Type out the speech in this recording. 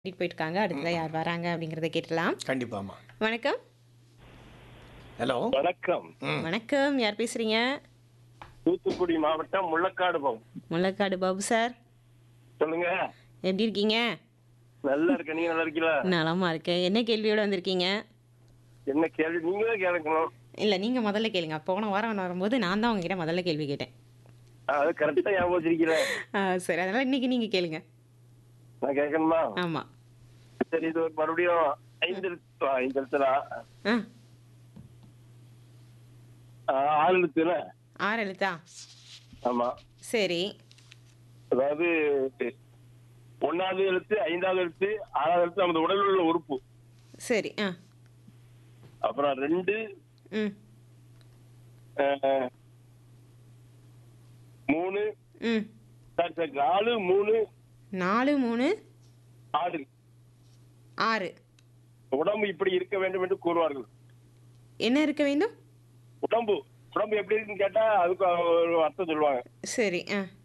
கூட்டிட்டு போயிருக்காங்க அடுத்ததா யார் வராங்க அப்படிங்கறத கேட்டலாம் கண்டிப்பாமா வணக்கம் ஹலோ வணக்கம் ம் வணக்கம் யார் பேசுறீங்க தூத்துக்குடி மாவட்டம் முள்ளக்காடு பகுதி முள்ளக்காடு பாபு சார் சொல்லுங்க எப்படி இருக்கீங்க நல்லா இருக்க நீங்க நல்லா இருக்கீங்களா நலமா இருக்கேன் என்ன கேள்வியோட வந்திருக்கீங்க என்ன கேள்வி நீங்களே கேட்கணும் இல்ல நீங்க முதல்ல கேளுங்க போன வாரம் வரும்போது நான் தான் உங்ககிட்ட முதல்ல கேள்வி கேட்டேன் அது கரெக்டா ஞாபகம் வச்சிருக்கிறேன் ஆ, சரி அதனால இன்னைக்கு நீங்க கேளுங்க நான் கேட்கணுமா ஆமா சரி இது ஒரு மறுபடியும் ஐந்து எழுத்து ஆ, ஐந்து எழுத்துடா ஆ ஆ, ஆறு எழுத்துன ஆறு எழுத்தா ஆமா சரி அதாவது ஒன்னாவது எழுத்து ஐந்தாவது எழுத்து ஆறாவது எழுத்து நமது உடலில் உள்ள உறுப்பு சரி ஆ அப்புறம் ரெண்டு ம் ஆ, மூணு ம் சாரி சாரி நாலு மூணு நாலு மூணு ஆறு ஆறு உடம்பு இப்படி இருக்க வேண்டும் என்று கூறுவார்கள் என்ன இருக்க வேண்டும் உடம்பு உடம்பு எப்படி இருக்குன்னு கேட்டா அதுக்கு ஒரு அர்த்தம் சொல்லுவாங்க சரி ஆ